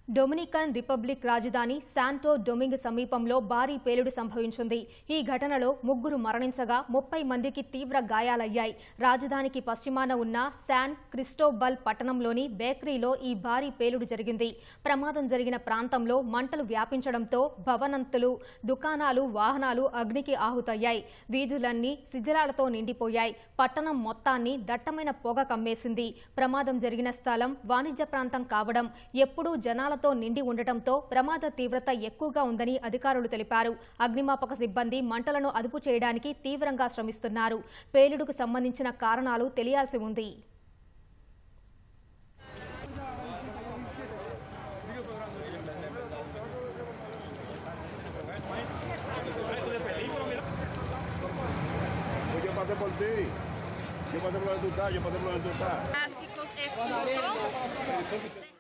Dominican republic రాజధాని శాంటో డొమింగ్ సమీపంలో భారీ పేలుడు సంభవించింది ఈ ఘటనలో ముగ్గురు మరణించగా ముప్పై మందికి తీవ్ర గాయాలయ్యాయి రాజధానికి పశ్చిమాన ఉన్న శాన్ క్రిస్టోబల్ పట్టణంలోని బేకరీలో ఈ భారీ పేలుడు జరిగింది ప్రమాదం జరిగిన ప్రాంతంలో మంటలు వ్యాపించడంతో భవనంతులు దుకాణాలు వాహనాలు అగ్నికి ఆహుతయ్యాయి వీధులన్నీ శిథిలాలతో నిండిపోయాయి పట్టణం మొత్తాన్ని దట్టమైన పొగ కమ్మేసింది ప్రమాదం జరిగిన స్థలం వాణిజ్య ప్రాంతం కావడం ఎప్పుడూ జనాలతో నిండి ఉండటంతో ప్రమాద తీవ్రత ఎక్కువగా ఉందని అధికారులు తెలిపారు అగ్నిమాపక సిబ్బంది మంటలను అదుపు చేయడానికి తీవ్రంగా శ్రమిస్తున్నారు పేలుడుకు సంబంధించిన కారణాలు తెలియాల్సి ఉంది Pues yo pasé por ti. Yo pasé por donde tú estás, yo pasé por donde tú estás. plásticos expuso